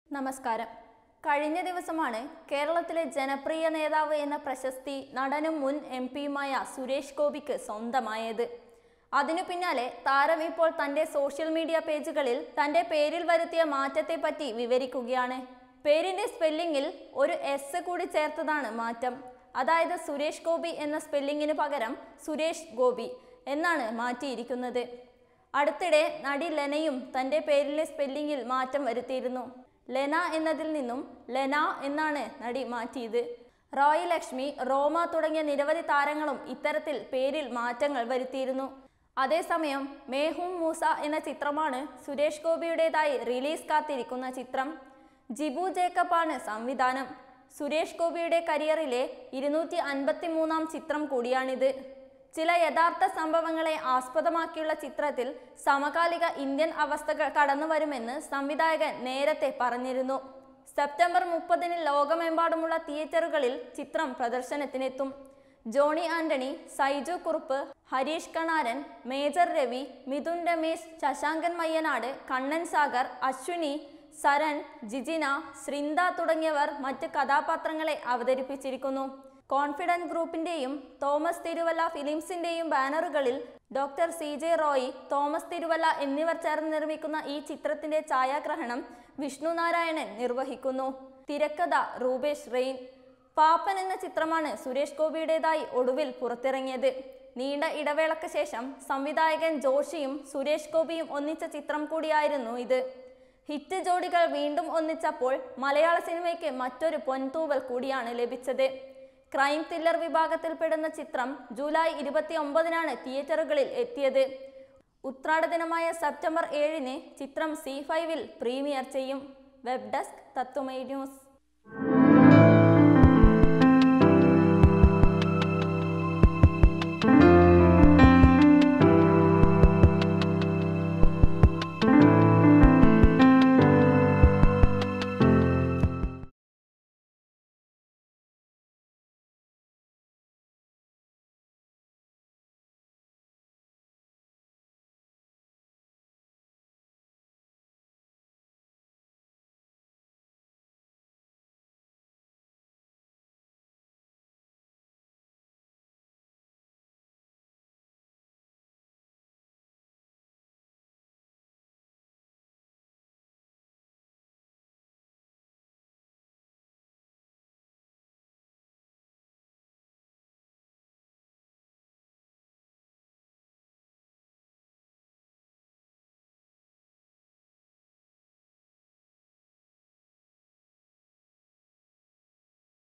നമസ്കാരം കഴിഞ്ഞ ദിവസമാണ് കേരളത്തിലെ ജനപ്രിയ നേതാവ് എന്ന പ്രശസ്തി നടനും മുൻ എം പിയുമായ സുരേഷ് ഗോപിക്ക് സ്വന്തമായത് അതിനു പിന്നാലെ താരം ഇപ്പോൾ തന്റെ സോഷ്യൽ മീഡിയ പേജുകളിൽ തന്റെ പേരിൽ വരുത്തിയ മാറ്റത്തെപ്പറ്റി വിവരിക്കുകയാണ് പേരിന്റെ സ്പെല്ലിംഗിൽ ഒരു എസ് കൂടി ചേർത്തതാണ് മാറ്റം അതായത് സുരേഷ് ഗോപി എന്ന സ്പെല്ലിംഗിന് പകരം സുരേഷ് ഗോപി എന്നാണ് മാറ്റിയിരിക്കുന്നത് അടുത്തിടെ നടി ലെനയും തന്റെ പേരിലെ സ്പെല്ലിംഗിൽ മാറ്റം വരുത്തിയിരുന്നു ലെന എന്നതിൽ നിന്നും ലെന എന്നാണ് നടി മാറ്റിയത് റോയ് ലക്ഷ്മി റോമ തുടങ്ങിയ നിരവധി താരങ്ങളും ഇത്തരത്തിൽ പേരിൽ മാറ്റങ്ങൾ വരുത്തിയിരുന്നു അതേസമയം മേഹും മൂസ എന്ന ചിത്രമാണ് സുരേഷ് ഗോപിയുടേതായി റിലീസ് കാത്തിരിക്കുന്ന ചിത്രം ജിബു ജേക്കബാണ് സംവിധാനം സുരേഷ് ഗോപിയുടെ കരിയറിലെ ഇരുന്നൂറ്റി അൻപത്തി മൂന്നാം ചിത്രം കൂടിയാണിത് ചില യഥാർത്ഥ സംഭവങ്ങളെ ആസ്പദമാക്കിയുള്ള ചിത്രത്തിൽ സമകാലിക ഇന്ത്യൻ അവസ്ഥകൾ കടന്നു വരുമെന്ന് സംവിധായകൻ നേരത്തെ പറഞ്ഞിരുന്നു സെപ്റ്റംബർ മുപ്പതിന് ലോകമെമ്പാടുമുള്ള തിയേറ്ററുകളിൽ ചിത്രം പ്രദർശനത്തിനെത്തും Johny Antony Saiju Kurup Harish Kanaran Major Ravi Mithun Ramesh Sasankan Mayyanad Kannan Sagar Ashwini Saran Jijina Srinda തുടങ്ങിയവർ മറ്റ് കഥാപാത്രങ്ങളെ അവതരിപ്പിച്ചിരിക്കുന്നു കോൺഫിഡൻറ്റ് ഗ്രൂപ്പിന്റെയും തോമസ് തിരുവല്ല ഫിലിംസിന്റെയും ബാനറുകളിൽ doctor C J Roy Thomas Thiruvalla എന്നിവർ ചേർന്ന് നിർമ്മിക്കുന്ന ഈ ചിത്രത്തിന്റെ ഛായാഗ്രഹണം വിഷ്ണു നാരായണൻ നിർവഹിക്കുന്നു തിരക്കഥ റൂബേഷ് റെയിൻ പാപ്പൻ എന്ന ചിത്രമാണ് സുരേഷ് ഗോപിയുടേതായി ഒടുവിൽ പുറത്തിറങ്ങിയത് നീണ്ട ഇടവേളയ്ക്ക് ശേഷം സംവിധായകൻ ജോഷിയും സുരേഷ് ഗോപിയും ഒന്നിച്ച ചിത്രം കൂടിയായിരുന്നു ഇത് ഹിറ്റ് ജോഡികൾ വീണ്ടും ഒന്നിച്ചപ്പോൾ മലയാള സിനിമയ്ക്ക് മറ്റൊരു പൊൻതൂവൽ കൂടിയാണ് ലഭിച്ചത് ക്രൈം ത്രില്ലർ വിഭാഗത്തിൽപ്പെടുന്ന ചിത്രം ജൂലൈ ഇരുപത്തി ഒമ്പതിനാണ് തിയേറ്ററുകളിൽ എത്തിയത് ഉത്രാട ദിനമായ സെപ്റ്റംബർ ഏഴിന് ചിത്രം സി ഫൈവിൽ പ്രീമിയർ ചെയ്യും വെബ് ഡെസ്ക് തത്വമൈ ന്യൂസ്